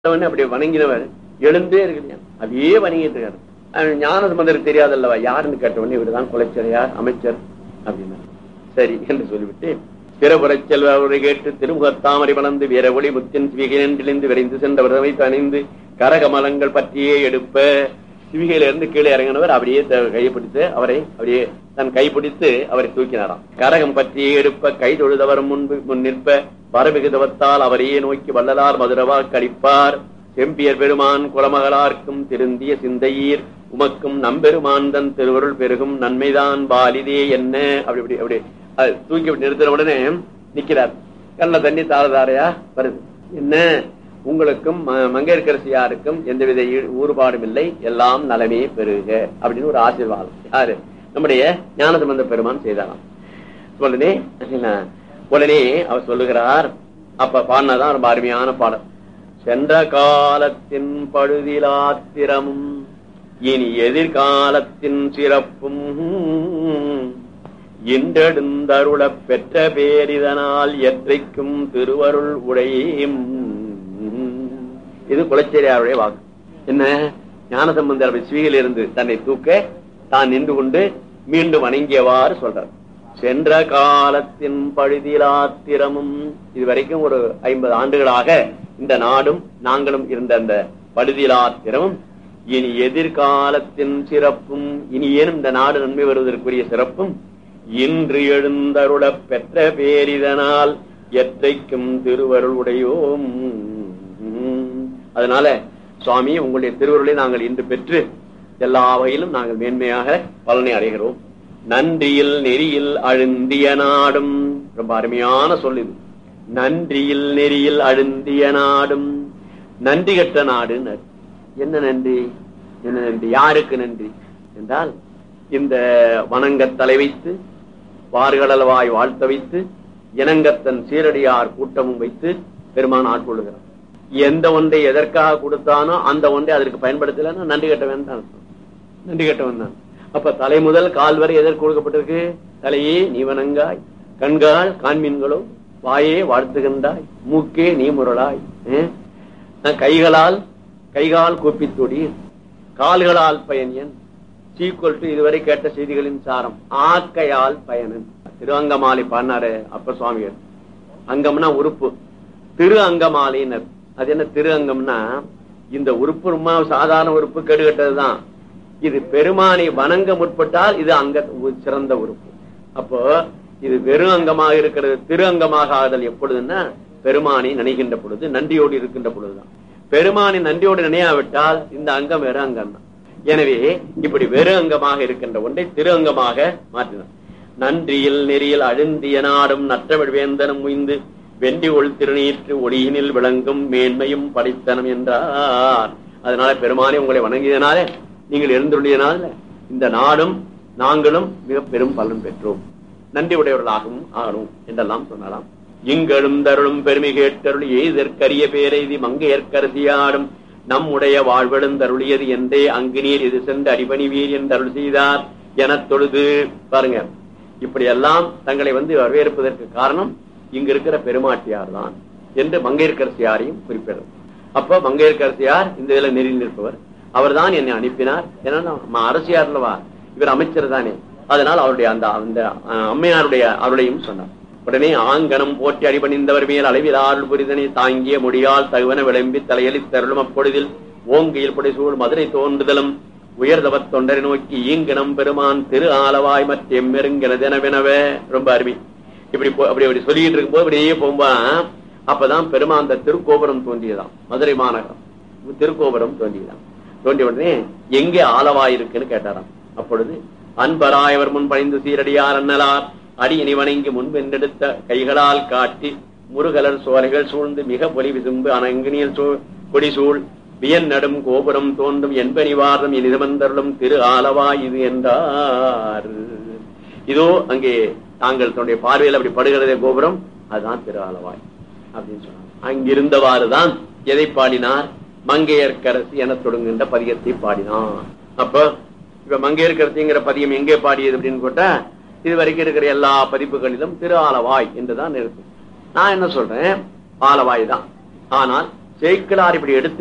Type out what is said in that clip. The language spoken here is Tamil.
உடனே அப்படியே வணங்கினவர் எழுந்தே இருக்கலையா அப்படியே வணங்கிட்டு இருக்காரு அவன் ஞான சம்பந்தருக்கு தெரியாதல்லவா யாருன்னு கேட்ட உடனே இவருதான் குலைச்சரையார் அமைச்சர் அப்படின்னா சரி என்று சொல்லிவிட்டு பிறபுறச் செல்வரை கேட்டு திருமுகத்தாமரை வளர்ந்து வீர ஒளி முத்தின் சிவிகையிலிருந்து விரைந்து சென்றவரை தணிந்து கரகமலங்கள் பற்றியே எடுப்ப சிவிகையில இருந்து கீழே இறங்கினவர் அப்படியே த- கையை பிடித்து அவரை அப்படியே தன் கை பிடித்து அவரை தூக்கினாராம் கரகம் பற்றியே எடுப்ப கை தொழுதவர் முன்பு முன் நிற்ப வரமிகுதவத்தால் அவரையே நோக்கி வள்ளலார் மதுரவா கழிப்பார் செம்பியர் பெருமான் குலமகளார்க்கும் திருந்திய சிந்தையீர் உமக்கும் நம்பெருமான் தன் திருவருள் பெருகும் நன்மைதான் பாலிதே என்ன அப்படி இப்படி அப்படி அது தூக்கி அப்படி நிறுத்தின உடனே நிக்கிறார் கண்ண தண்ணி தாரதாரையா வருது என்ன உங்களுக்கும் ம- மங்கையர்க்கரசியாருக்கும் எந்தவித ஈ- ஊறுபாடும் இல்லை எல்லாம் நலமே பெருக அப்படின்னு ஒரு ஆசீர்வாதம் யாரு நம்முடைய ஞானசம்பந்த பெருமான் செய்தாராம் உடனே என்ன, உடனே அவர் சொல்லுகிறார் அப்ப பாடினதான் ரொம்ப அருமையான பாடல் சென்ற காலத்தின் பழுதிலாத்திரமும் இனி எதிர்காலத்தின் சிறப்பும் இன்றெடுந்தருளப் பெற்ற பேரிதனால் எற்றைக்கும் திருவருள் உடையும் இது குலச்சேரியாருடைய வாக்கு என்ன ஞானசம்பந்தர் சிவியில் இருந்து தன்னை தூக்க தான் நின்று கொண்டு மீண்டும் வணங்கியவாறு சொல்றார் சென்ற காலத்தின் பழுதிலாத்திரமும் இதுவரைக்கும் ஒரு ஐம்பது ஆண்டுகளாக இந்த நாடும் நாங்களும் இருந்த அந்த பழுதிலாத்திரமும் இனி எதிர்காலத்தின் சிறப்பும் இனி ஏனும் இந்த நாடு நன்மை வருவதற்குரிய சிறப்பும் இன்று எழுந்தருளப் பெற்ற பேரிதனால் எத்தைக்கும் திருவருள் உடையோம் அதனால சுவாமி உங்களுடைய திருவருளை நாங்கள் இன்று பெற்று எல்லா வகையிலும் நாங்கள் மேன்மையாக பலனை அடைகிறோம் நன்றியில் நெறியில் அழுந்திய நாடும் ரொம்ப அருமையான சொல் இது நன்றியில் நெறியில் அழுந்திய நாடும் நன்றி கட்ட நாடுனர் என்ன நன்றி என்ன நன்றி யாருக்கு நன்றி என்றால் இந்த வணங்கத் தலை வைத்து வார்கடல்வாய் வாழ்த்த வைத்து இனங்கத்தன் சீரடியார் கூட்டமும் வைத்து பெருமான் ஆட்கொள்ளுகிறார் எந்த ஒன்றை எதற்காக கொடுத்தானோ அந்த ஒன்றை அதற்கு பயன்படுத்தலன்னா நன்றி கட்டவன் தான் அர்த்தம். நன்றி கட்டவன் தான் அப்ப தலை முதல் கால் வரை எதற்கு கொடுக்கப்பட்டிருக்கு தலையே நீ வணங்காய் கண்கால் காண்மீன்களோ வாயே வாழ்த்துகின்றாய் மூக்கே நீ முரளாய் ஏ? கைகளால் கைகால் கூப்பித்துடி கால்களால் பயனியன் சீக்குவல் டு இதுவரை கேட்ட செய்திகளின் சாரம் ஆக்கையால் பயனன் திருவங்கமாலை பாடினாரு அப்ப சுவாமிகள் அங்கம்னா உறுப்பு திரு அங்கமாலையினர் அது என்ன திரு அங்கம்னா இந்த உறுப்பு ரொம்ப சாதாரண உறுப்பு கெடுகட்டதுதான் இது பெருமானை வணங்க முற்பட்டால் இது அங்க ஒரு சிறந்த உறுப்பு அப்போ இது வெறும் அங்கமாக இருக்கிறது திரு அங்கமாக ஆதல் எப்பொழுதுன்னா பெருமானை நினைக்கின்ற பொழுது நன்றியோடு இருக்கின்ற பொழுதுதான் பெருமானை நன்றியோடு நினையாவிட்டால் இந்த அங்கம் வெறும் அங்கம் தான் எனவே இப்படி வெறு அங்கமாக இருக்கின்ற ஒன்றை திரு அங்கமாக மாற்றினார் நன்றியில் நெறியில் அழுந்திய நாடும் நற்றமிழ் வேந்தனும் முய்ந்து வெண்டி ஒள் திருநீற்று ஒளியினில் விளங்கும் மேன்மையும் படைத்தனம் என்றார் அதனால பெருமானே உங்களை வணங்கியதனாலே நீங்கள் எழுந்துள்ளதனால இந்த நாடும் நாங்களும் மிக பெரும் பலன் பெற்றோம் நன்றி உடையவர்களாகவும் ஆகணும் என்றெல்லாம் சொன்னலாம் இங்கழும் தருளும் பெருமை கேட்டருள் எய்தற்கரிய பேரெய்தி மங்கையற்கரசியாடும் நம்முடைய வாழ்வெழுந்தருளியது என்றே அங்கு நீர் இது சென்று அடிபணிவீர் என்று அருள் செய்தார் எனத் தொழுது பாருங்க இப்படி எல்லாம் தங்களை வந்து வரவேற்பதற்கு காரணம் இங்க இருக்கிற பெருமாட்டியார் தான் என்று மங்கையர்கரசியாரையும் குறிப்பிடுறது அப்ப மங்கையர்கரசியார் இந்த இதுல நெறி நிற்பவர் அவர்தான் என்னை அனுப்பினார் ஏன்னா நம்ம அரசியார்லவா இவர் அமைச்சர் தானே அதனால் அவருடைய அந்த அந்த அஹ், அம்மையாருடைய அருளையும் சொன்னார் உடனே ஆங்கனம் போற்றி அடிபணிந்தவர் மேல் அளவில் ஆறுள் புரிதனை தாங்கிய முடியால் தகுவன விளம்பி தலையலி தருளும் அப்பொழுதில் ஓங்கியில் புடைசூழ் மதுரை தோன்றுதலும் உயர்தவத் தொண்டரை நோக்கி ஈங்கனம் பெருமான் திரு ஆலவாய் மற்ற எம்மெருங்கெனதெனவெனவே ரொம்ப அருமை இப்படி போ- அப்படி அப்படி சொல்லிட்டு இருக்கும்போது அப்படியே போகும்போது அப்பதான் பெருமான் அந்த திருக்கோபுரம் தோன்றியதாம் மதுரை மாநகரம் திருக்கோபுரம் தோன்றியதாம் தோன்றிய உடனே எங்கே ஆலவாய் இருக்குன்னு கேட்டாராம் அப்பொழுது அன்பராயவர் முன் பணிந்து சீரடியார் அண்ணலார் அடி இனி வணங்கி முன்பென்றெடுத்த கைகளால் காட்டி முருகலர் சோலைகள் சூழ்ந்து மிக பொலி விசும்பு அனங்கினியல் சூழ் கொடிசூழ் வியன் நடும் கோபுரம் தோன்றும் என்பனிவாரம் இனிதமந்தருளும் திரு ஆலவாய் இது என்றார் இதோ அங்கே தாங்கள் தன்னுடைய பார்வையில் அப்படி படுகிறதே கோபுரம் அதுதான் திரு ஆலவாய் அப்படின்னு சொன்னார் அங்கிருந்தவாறுதான் எதை பாடினார் மங்கையர்க்கரசி என தொடங்குகின்ற பதிகத்தை பாடினார் அப்ப இப்ப மங்கையர்க்கரசிங்கிற பதியம் எங்கே பாடியது அப்படின்னு கேட்டா இது வரைக்கும் இருக்கிற எல்லா பதிப்புகளிலும் திரு ஆலவாய் என்றுதான் இருக்கும் நான் என்ன சொல்றேன் ஆலவாய் தான் ஆனால் சேக்கிழார் இப்படி எடுத்து